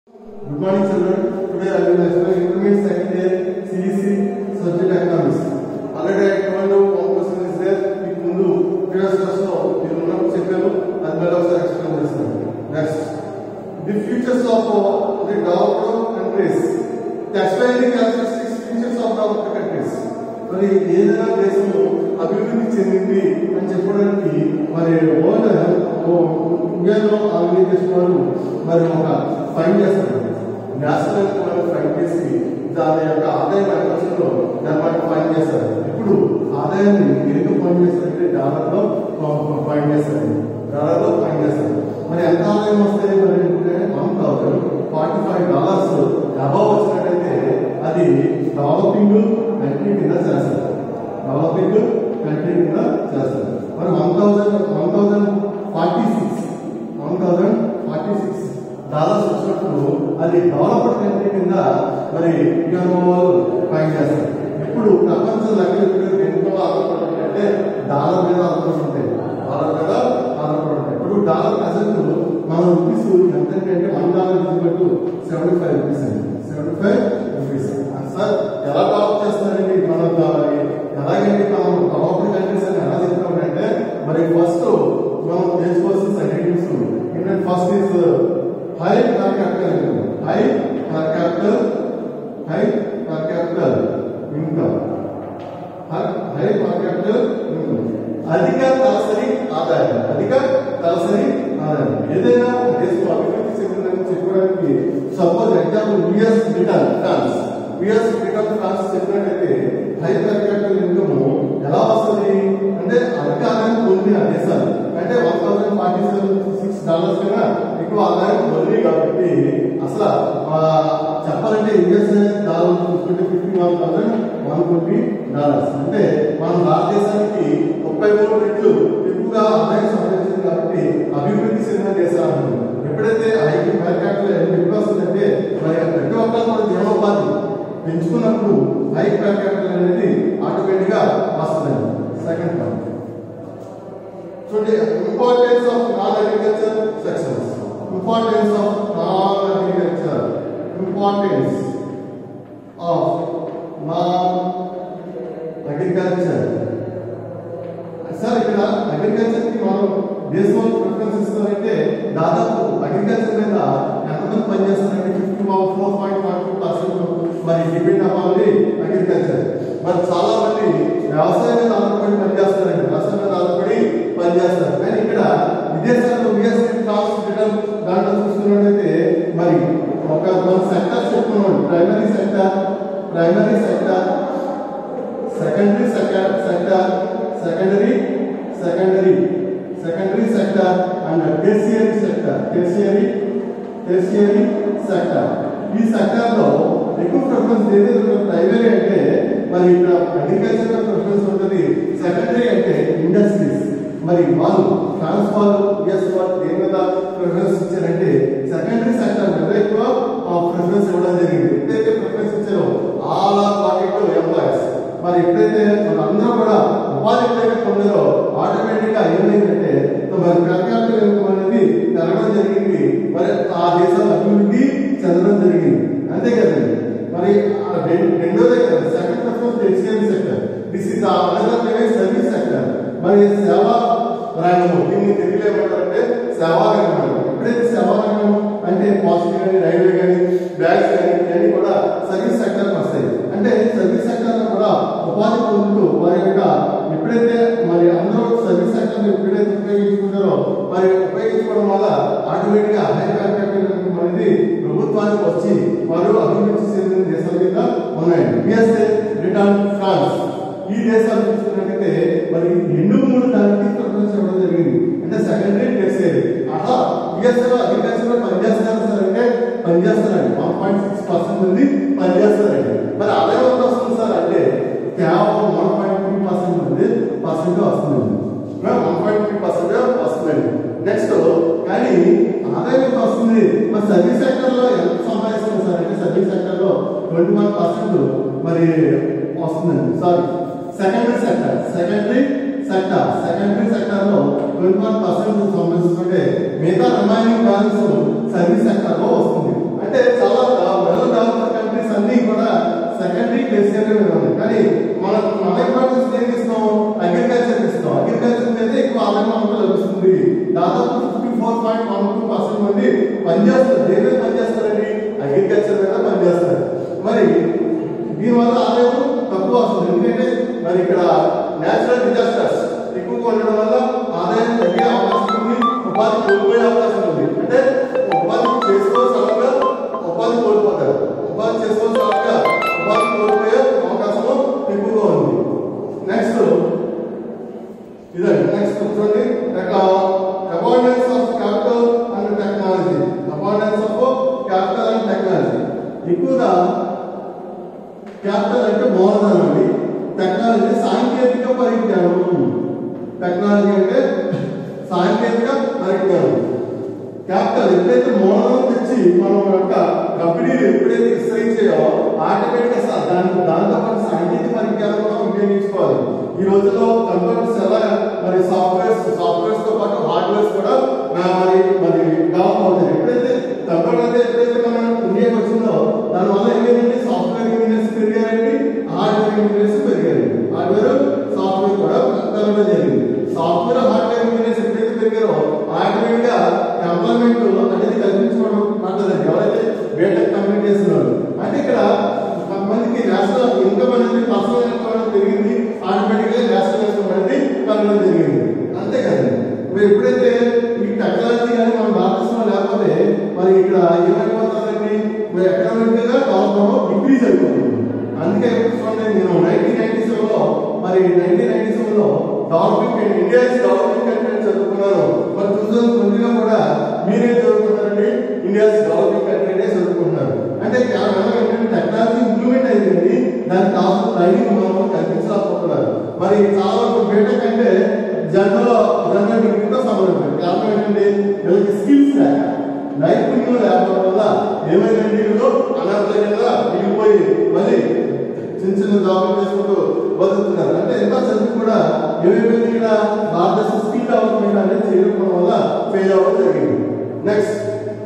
Good morning, children. Today I will explain intermediate second year CEC subject economics. Already I told you one question is there. మీకు ముందు previous class లో నేను ఉన్నప్పుడు చెప్పాను అది మళ్ళీ ఒకసారి ఎక్స్ప్లెయిన్ చేస్తాను next the features of the developed countries textile characteristics features of developed countries మరి ఏదైనా దేశం అభివృద్ధి చెందింది అని చెప్పడానికి మరి వరల్డ్ ఇండియాలో ఆర్గనైజేషన్ వాళ్ళు మరి ఒక ఫైన్ చేస్తారు నేషనల్ వాళ్ళు ఫైన్ చేసి దాని యొక్క ఆదాయం ఎంత వచ్చిందో దాన్ని బట్టి ఫైన్ చేస్తారు ఇప్పుడు ఆదాయాన్ని ఎందుకు ఫైన్ చేస్తారంటే డాలర్లో ఫైన్ చేస్తారు డాలర్లో ఫైన్ చేస్తారు మరి ఎంత ఆదాయం వస్తే మరి అంటే one thousand forty five dollars above వచ్చినట్టయితే అది డెవలపింగ్ కంట్రీ కింద చేస్తారు డెవలపింగ్ కంట్రీ కింద చేస్తారు మరి one thousand one thousand forty six one thousand forty six dollars వచ్చినప్పుడు అది డెవలప్డ్ కంట్రీ కింద మరి ఇండియన్ వాళ్ళు ఫైన్ చేస్తారు ఇప్పుడు ప్రపంచ లెక్కలు ఇప్పుడు దేనితో ఆధారపడి అంటే డాలర్ మీద ఆధారపడి ఉంటాయి డాలర్ మీద ఆధారపడి ఉంటాయి ఇప్పుడు డాలర్ ప్రజెంట్ మన రూపీస్ ఎంత అంటే వన్ డాలర్ ఇచ్చినట్టు సెవెంటీ ఫైవ్ రూపీస్ అండి సెవెంటీ ఫైవ్ రూపీస్ సార్ ఎలా డెవలప్ చేస్తారండి మనం మరి ఎలాగంటే మనం డెవలప్డ్ కంట్రీస్ అని ఎలా చెప్తామంటే మరి ఫస్ట్ మనం తెలుసుకోవాల్సిన సర్టిఫికేట్స్ ఏంటంటే first is high per capital income high per capita high per capital income high per capital income అధిక తలసరి ఆదాయం అధిక తలసరి ఆదాయం ఏదైనా ఒక దేశం అభివృద్ధి చెందిందని చెప్పడానికి suppose example US Britain France US Britain France చెప్పినట్టయితే హై పర్ క్యాపిటల్ ఇన్కమ్ ఎలా వస్తుంది అంటే అధిక ఆదాయం పొందిన దేశాలు అంటే one thousand forty seven six dollars కన్నా ఎక్కువ ఆదాయం పొంది కాబట్టి అసలు ఆ, చెప్పాలంటే యుఎస్ డాలర్ చూసుకుంటే fifty one thousand one twenty dollars అంటే మన భారతదేశానికి ముప్పై మూడు రెట్లు ఎక్కువగా ఆదాయం సంపాదించింది కాబట్టి అభివృద్ధి చెందిన దేశాలు అంటున్నాం. ఎప్పుడైతే ఐదు పర్ క్యాపిటల్ ఎక్కువ వస్తుందంటే మరి ప్రతి ఒక్కరు కూడా జీవనోపాధి పెంచుకున్నప్పుడు హై పర్ క్యాపిటల్ అనేది ఆటోమేటిక్ గా వస్తుందండి సెకండ్ పాయింట్ చూడండి importance of non agriculture sections importance of non agriculture importance of non agriculture sir ఇక్కడ అగ్రికల్చర్ కి మనం దేశంలో ప్రిఫరెన్స్ ఇస్తారంటే దాదాపు అగ్రికల్చర్ మీద ఎంతమంది పనిచేస్తారంటే fifty four point five two percent మరి డిపెండ్ అవ్వాలి అగ్రికల్చర్ మరి చాలా మంది వ్యవసాయం మీద ఆధారపడి పనిచేస్తారండి వ్యవసాయం మీద ఆధారపడి పనిచేస్తారు కానీ ఇక్కడ విదేశాల్లో యుఎస్ ఫ్రాన్స్ బ్రిటన్ దాంట్లో చూసుకున్నట్టయితే మరి ఒక మన సెక్టర్ చెప్పుకున్నాం primary sector primary sector secondary sector sector secondary secondary secondary sector and tertiary sector tertiary tertiary sector ఈ సెక్టర్ లో ఎక్కువ ప్రిఫరెన్స్ ఏదైతే ప్రైమరీ అంటే మరి ఇక్కడ అగ్రికల్చర్ ప్రిఫరెన్స్ ఉంటుంది సెకండరీ అంటే ఇండస్ట్రీస్ మరి వాళ్ళు ఫ్రాన్స్ వాళ్ళు యుఎస్ వాళ్ళు దేని మీద ప్రిఫరెన్స్ ఇచ్చారంటే సెకండరీ సెక్టర్ మీద ఎక్కువ ప్రిఫరెన్స్ ఇవ్వడం జరిగింది ఎప్పుడైతే ప్రిఫరెన్స్ ఇచ్చారో ఆల్ ఆర్ వాటిలో ఎంప్లాయీస్ మరి ఎప్పుడైతే మనందరూ కూడా ఉపాధి ఎప్పుడైతే పొందారో ఆటోమేటిక్ గా ఏమైందంటే మరి ప్రఖ్యాతులు ఇన్కమ్ అనేది పెరగడం జరిగింది మరి ఆ దేశాల అభివృద్ధి చెందడం జరిగింది అంతే కదండి మరి ఆ రెం- రెండోదే కదా second preference HCM sector this is another name service sector మరి సేవా రంగము దీన్ని తెలుగులో ఏమంటారంటే సేవా రంగం అంటారు. ఎప్పుడైతే సేవా రంగం అంటే పోస్ట్ కానీ రైల్వే కానీ బ్యాంక్స్ కానీ ఇవన్నీ కూడా సర్వీస్ సెక్టర్ వస్తాయి అంటే సర్వీస్ సెక్టర్ లో కూడా ఉపాధి పొందుతూ వారి యొక్క ఎప్పుడైతే మరి అందరూ సర్వీస్ సెక్టర్ ఎప్పుడైతే ఉపయోగించుకుంటారో మరి ఉపయోగించుకోవడం వల్ల ఆటోమేటిక్ గా హై క్యాపిటల్ అనేది ప్రభుత్వానికి వచ్చి వారు అభివృద్ధి చెందిన దేశాల కింద ఉన్నాయండి యుఎస్ఏ బ్రిటన్ ఫ్రాన్స్ ఈ దేశాలు చూసుకున్నట్టయితే మరి రెండు మూడు దానికి ప్రిఫరెన్స్ ఇవ్వడం జరిగింది అంటే సెకండరీ టెక్స్టైల్ అట్లా యుఎస్ఏ లో అగ్రికల్చర్ లో పనిచేస్తున్నారు సార్ అంటే పనిచేస్తారండి వన్ పాయింట్ సిక్స్ పర్సెంట్ మంది పనిచేస్తారండి మరి ఆదాయం ఎంత వస్తుంది సార్ అంటే కేవలం వన్ పాయింట్ త్రీ పర్సెంట్ మంది పర్సెంట్ వస్తుందండి వన్ పాయింట్ త్రీ పర్సెంట్ వస్తుందండి నెక్స్ట్ కానీ ఆదాయం ఎంత వస్తుంది మరి సర్వీస్ సెక్టర్ లో ఎంత సంపాదిస్తుంది సార్ అంటే సర్వీస్ సెక్టర్ లో ట్వంటీ వన్ పర్సెంట్ మరి వస్తుందండి sorry secondary sector secondary sector secondary sector లో ట్వంటీ వన్ పర్సెంట్ సంబంధించుకుంటే మిగతా రిమైనింగ్ బ్యాలెన్స్ సర్వీస్ సెక్టర్ లో వస్తుంది అంటే అంటే చాలా వెల్ డెవలప్డ్ కంట్రీస్ అన్ని కూడా సెకండరీ టెరిషియరీ మీద ఉన్నాయి కానీ మన మన ఇంపార్టెన్స్ ఏం ఇస్తాం అగ్రికల్చర్ ఇస్తాం అగ్రికల్చర్ మీద ఎక్కువ ఆదాయం మనకు లభిస్తుంది దాదాపు fifty four point one two percent మంది పనిచేస్తారు దేని మీద పనిచేస్తారండి అగ్రికల్చర్ మీద పనిచేస్తారు మరి దీనివల్ల ఆదాయం తక్కువ వస్తుంది ఎందుకంటే మరి ఇక్కడ నేచురల్ డిజాస్టర్స్ ఎక్కువగా ఉండడం వల్ల ఆదాయం తగ్గే అవకాశం ఉంది ఉపాధి కోల్పోయే అవకాశం ఉంది అంటే ఉపాధి చేసుకోవాల్సిన ఉపాధి కోల్పోతారు ఉపాధి చేసుకోవాల్సిన ఉపాధి కోల్పోయే అవకాశం ఎక్కువగా ఉంది నెక్స్ట్ ఇదండి నెక్స్ట్ చూడండి abundance of capital and technology abundance of capital and technology ఎక్కువగా క్యాపిటల్ అంటే మూలధనం అండి టెక్నాలజీ సాంకేతిక పరిజ్ఞానం టెక్నాలజీ అంటే సాంకేతిక పరిజ్ఞానం క్యాపిటల్ ఎప్పుడైతే మూలధనం తెచ్చి మనం యొక్క కంపెనీలు ఎప్పుడైతే విస్తరించాయో ఆటోమేటిక్ గా దాని దాంతో పాటు సాంకేతిక పరిజ్ఞానం కూడా ఉపయోగించుకోవాలి ఈ రోజుల్లో కంప్యూటర్స్ ఎలా మరి సాఫ్ట్వేర్స్ సాఫ్ట్వేర్స్ తో పాటు హార్డ్వేర్స్ కూడా ఆ, మరి మరి డెవలప్ అవుతాయి ఎప్పుడైతే కంప్యూటర్ అనేది ఎప్పుడైతే మన ఇండియాకి వచ్చిందో దానివల్ల ఏమైందంటే సాఫ్ట్వేర్ ఇంజనీర్స్ పెరిగారండి హార్డ్వేర్ ఇంజనీర్స్ పెరిగారండి హార్డ్వేర్ సాఫ్ట్వేర్ కూడా పెరగడం జరిగింది సాఫ్ట్వేర్ హార్డ్వేర్ ఇంజనీర్స్ ఎప్పుడైతే పెరిగారో ఆటోమేటిక్ గా ఎంప్లాయ్మెంట్ అనేది కల్పించుకోవడం పడుతుందండి ఎవరైతే బీటెక్ కంప్లీట్ చేస్తున్నారు అంటే ఇక్కడ కొంతమందికి నేషనల్ ఇన్కమ్ అనేది పర్సనల్ ఇన్కమ్ అనేది పెరిగింది ఆటోమేటిక్ గా నేషనల్ ఇన్కమ్ అనేది పెరగడం జరిగింది అంతే కదండి మరి ఎప్పుడైతే ఈ టెక్నాలజీ కానీ మన భారతదేశంలో లేకపోతే మరి ఇక్కడ ఏమైపోతుందండి మరి ఎకనామిక్ గా డెవలప్మెంట్ డిక్రీజ్ అయిపోతుంది అందుకే చూడండి నేను నైన్టీన్ నైన్టీ సెవెన్ లో మరి నైన్టీన్ నైన్టీ సెవెన్ లో డెవలపింగ్ ఇండియా డెవలపింగ్ కంట్రీ అని చదువుకున్నాను మరి టూ థౌసండ్ ట్వంటీలో కూడా మీరే చదువుకుంటారండి ఇండియా డెవలపింగ్ కంట్రీ అనే చదువుకుంటున్నారు అంటే కేవలం ఏంటంటే టెక్నాలజీ ఇంప్రూవ్మెంట్ అయింది దానికి కావాల్సిన ట్రైనింగ్ మనం కల్పించలేకపోతున్నారు మరి చాలా వరకు బీటెక్ అంటే జనరల్ జనరల్ డిగ్రీతో సంబంధం కారణం ఏంటంటే వీళ్ళకి స్కిల్స్ లేక నైపుణ్యం లేకపోవడం వల్ల ఏమైందండి వీళ్ళు అనాథంగా మిగిలిపోయి మళ్ళీ చిన్న చిన్న జాబులు చేసుకుంటూ బతుకుతున్నారు అంటే ఎంత చదివి కూడా ఏమైపోయింది ఇక్కడ భారతదేశ స్కిల్ డెవలప్మెంట్ అనేది చేయకపోవడం వల్ల ఫెయిల్ అవ్వడం జరిగింది నెక్స్ట్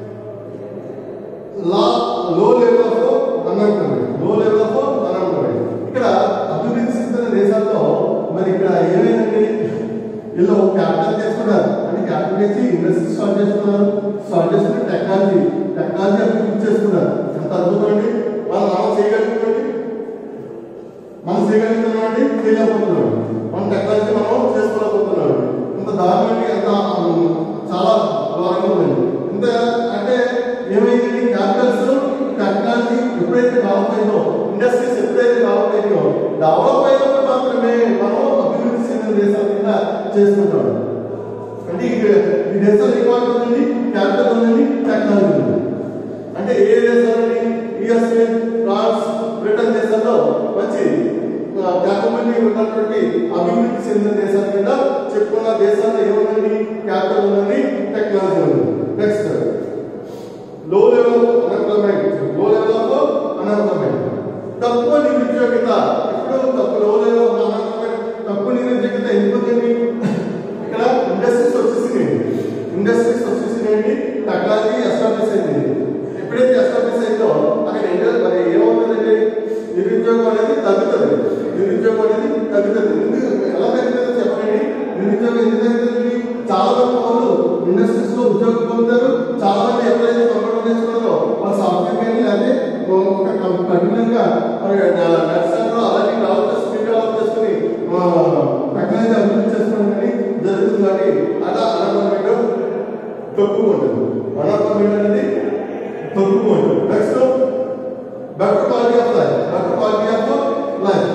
లా low level of unemployment low level of unemployment ఇక్కడ అభివృద్ధి చెందిన దేశాల్లో మరి ఇక్కడ ఏమైందండి వీళ్ళు క్యాపిటల్ చేసుకున్నారు అంటే క్యాపిటల్ చేసి ఇండస్ట్రీ స్టార్ట్ చేస్తున్నారు స్టార్ట్ చేసుకుని టెక్నాలజీ టెక్నాలజీ అభివృద్ధి చేస్తున్నారు ఎంత అద్భుతం అండి మనం మనం చేయగలుగుతుంది మనం చేయగలుగుతున్నామండి చేయలేకపోతున్నాం మన టెక్నాలజీ మనం చేసుకోలేకపోతున్నాం ఇంత దారుణంగా ఎంత ఉమ్, చాలా ఘోరంగా ఉందండి ఇంత అంటే ఏమైంది క్యాపిటల్స్ టెక్నాలజీ ఎప్పుడైతే డెవలప్ అయిందో ఇండస్ట్రీస్ ఎప్పుడైతే డెవలప్ అయిందో డెవలప్ అయినప్పుడు మాత్రమే మనం అభివృద్ధి చెందిన దేశాల కింద చేస్తుంటాం అంటే ఈ ఈ దేశాలు ఎక్కువ ఉందండి క్యాపిటల్ ఉందండి టెక్నాలజీ ఉంది అంటే ఏ దేశాలని యుఎస్ఏ ఫ్రాన్స్ బ్రిటన్ దేశాల్లో వచ్చి క్యాపబిలిటీ ఉన్నటువంటి అభివృద్ధి చెందిన దేశాల కింద చెప్పుకున్న దేశాల్లో ఏముందండి క్యాపిటల్ ఉందండి టెక్నాలజీ ఉంది next low level unemployment low level of unemployment తక్కువ నిరుద్యోగిత ఇప్పుడు తక్కువ లో లెవెల్ ఆఫ్ అన్ఎంప్లాయ్మెంట్ తక్కువ నిరుద్యోగిత ఎందుకండి ఇక్కడ ఇండస్ట్రీస్ వచ్చేసినాయి ఇండస్ట్రీస్ వచ్చేసినాయండి టెక్నాలజీ ఎస్టాబ్లిష్ అయింది ఎప్పుడైతే ఎస్టాబ్లిష్ అయిందో అక్కడ ఏంటో మరి ఏమవుతుందండి నిరుద్యోగం అనేది తగ్గుతుంది నిరుద్యోగం అనేది తగ్గుతుంది ఎందుకు ఎలా తగ్గుతుందో చెప్పండి నిరుద్యోగం ఎందుకు తగ్గుతుంది చాలా మంది వాళ్ళు ఇండస్ట్రీస్ లో ఉద్యోగం పొందుతారు చాలా మంది ఎప్పుడైతే కంప్యూటర్ నేర్చుకున్నారో వాళ్ళు సాఫ్ట్వేర్ కానీ అదే ఒక కం- కఠినంగా మరి నర్సరీలో అలాంటి డెవలప్ చేసి స్కిల్ డెవలప్ చేసుకుని టెక్నాలజీ అభివృద్ధి చేసుకోవడం కానీ జరుగుతుంది కాబట్టి అలా అన్ఎంప్లాయ్మెంట్ తక్కువ ఉంటుంది అన్ఎంప్లాయ్మెంట్ అనేది తక్కువ ఉంటుంది next better quality of life better quality of life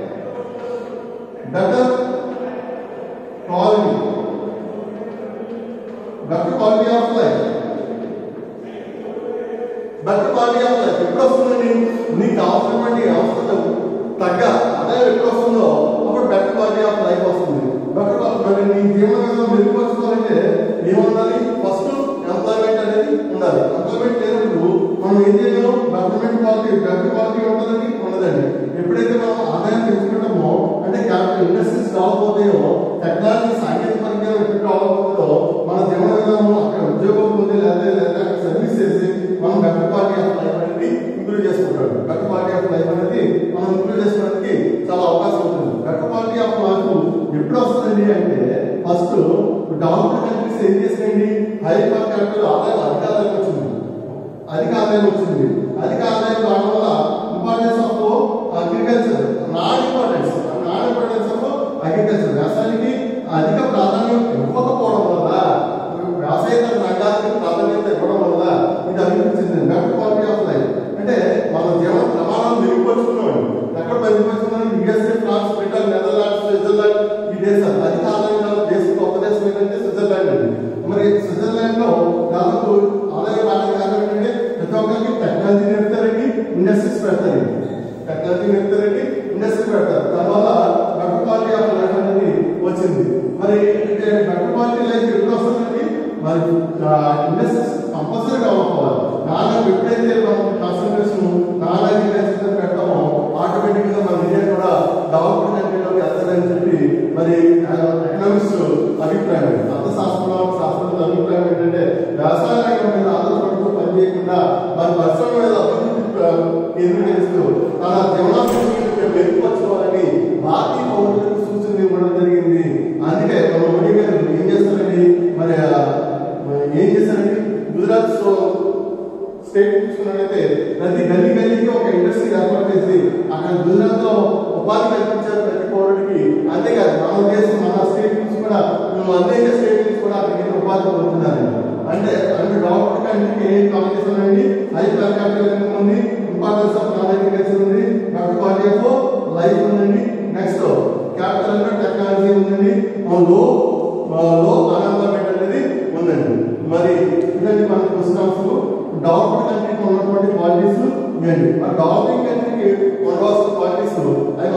better quality better quality of life better quality of life ఎప్పుడు వస్తుందండి నీకు కావాల్సినటువంటి అవసరం తగ్గ ఆదాయం ఎప్పుడు వస్తుందో అప్పుడు బెటర్ క్వాలిటీ ఆఫ్ లైఫ్ వస్తుంది బెటర్ మరి నీ జీవనం మెరుగుపరచుకోవాలంటే ఏముండాలి ఫస్ట్ ఎంప్లాయ్మెంట్ అనేది ఉండాలి ఎంప్లాయ్మెంట్ లేనప్పుడు మనం ఏం చేయగలం బెటర్మెంట్ క్వాలిటీ బెటర్ క్వాలిటీ ఉంటుందండి ఉండదండి ఎప్పుడైతే మనం ఆదాయం పెంచుకుంటామో అంటే క్యాపిటల్ ఇండస్ట్రీస్ డెవలప్ అవుతాయో టెక్నాలజీ సాంకేతిక పరిజ్ఞానం ఎప్పుడు డెవలప్ అవుతుందో మన జీవన విధానం అక్కడ ఉద్యోగం పొంది లేదా లేదా అక్కడ సర్వీస్ చేసి మనం better quality of better quality of life అనేది మనం ఇంప్రూవ్ చేసుకోవడానికి చాలా అవకాశం ఉంటుంది బెటర్ క్వాలిటీ ఆఫ్ లైఫ్ ఎప్పుడు వస్తుందండి అంటే ఫస్ట్ డెవలప్డ్ కంట్రీస్ ఏం చేసినండి హై పర్ క్యాపిటల్ ఆదాయం అధిక ఆదాయం వచ్చింది అధిక ఆదాయం వచ్చింది అధిక ఆదాయం రావడం వల్ల importance of agriculture non importance non importance of agriculture వ్యవసాయానికి అధిక ప్రాధాన్యం ఇవ్వకపోవడం వల్ల వ్యవసాయేతర రంగాలకు ప్రాధాన్యత ఇవ్వడం వల్ల ఇది అభివృద్ధి చెందింది బెటర్ క్వాలిటీ ఆఫ్ లైఫ్ అంటే మన జీవన ప్రమాణాలు మెరుగుపరుచుకున్నాం ఎక్కడ మెరుగుపరుచుకున్నాం USA France Britain Netherlands Switzerland ఈ దేశాలు అధిక ఆదాయం గల దేశం గొప్ప దేశం ఏంటంటే స్విట్జర్లాండ్ అండి మరి స్విట్జర్లాండ్ లో దాదాపు ఆదాయం రావడానికి కారణం ఏంటంటే ప్రతి ఒక్కరికి టెక్నాలజీ నేర్పుతారండి ఇండస్ట్రీస్ పెడతారండి టెక్నాలజీ నేర్పుతారండి ఇండస్ట్రీస్ పెడతారు దానివల్ల బెటర్ క్వాలిటీ ఆఫ్ లైఫ్ అనేది వచ్చింది మరి బెటర్ క్వాలిటీ లైఫ్ ఎప్పుడు వస్తుందండి మరి ఇండస్ట్రీస్ కంపల్సరీ డెవలప్ అవ్వాలి నాన్న ఎప్పుడైతే మనం కాన్సన్ట్రేషన్ నాన్న అగ్రికల్చర్ పెడతామో ఆటోమేటిక్ గా మన ఇండియా కూడా డెవలప్డ్ కంట్రీలోకి వెళ్తారని చెప్పి మరి ఎకనామిక్స్ అభిప్రాయం అర్థశాస్త్రం శాస్త్రంలో అభిప్రాయం ఏంటంటే వ్యవసాయ రంగం మీద ఆధారపడుతూ పనిచేయకుండా మరి పరిశ్రమ మీద అభివృద్ధి కేంద్రీకరిస్తూ తన జీవనాశయాన్ని మెరుగుపరచుకోవాలని భారతీయ పౌరులకు సూచనలు ఇవ్వడం జరిగింది అందుకే మన మోడీ గారు ఏం చేస్తారండి మరి ఆ, ఏం చేస్తారండి గుజరాత్ సో- స్టేట్ చూసుకున్నట్లయితే ప్రతి గల్లీ గల్లీకి ఒక ఇండస్ట్రీ ఏర్పాటు చేసి అక్కడ గుజరాత్ లో ఉపాధి కల్పించారు ప్రతి పౌరుడికి అంతేకాదు మన దేశం మన స్టేట్ నుంచి కూడా మేము అనేక స్టేట్ నుంచి కూడా అక్కడికి ఉపాధి పొందుతున్నారండి అంటే అంటే డెవలప్డ్ కంట్రీకి ఏం కాలేజెస్ ఉన్నాయండి హై పర్ క్యాపిటల్ ఉంది ఇంపార్టెన్స్ ఆఫ్ నాన్ అగ్రికల్చర్ ఉంది బెటర్ క్వాలిటీ ఆఫ్ లైఫ్ ఉందండి నెక్స్ట్ క్యాపిటల్ టెక్నాలజీ ఉందండి లో లో అన్ఎంప్లాయ్మెంట్ అనేది ఉందండి మరి ఇదండి మన క్వశ్చన్స్ డెవలప్డ్ కంట్రీకి ఉన్నటువంటి క్వాలిటీస్ ఇవ్వండి ఆ డెవలపింగ్ కంట్రీకి ఉండవలసిన క్వాలిటీస్ అవి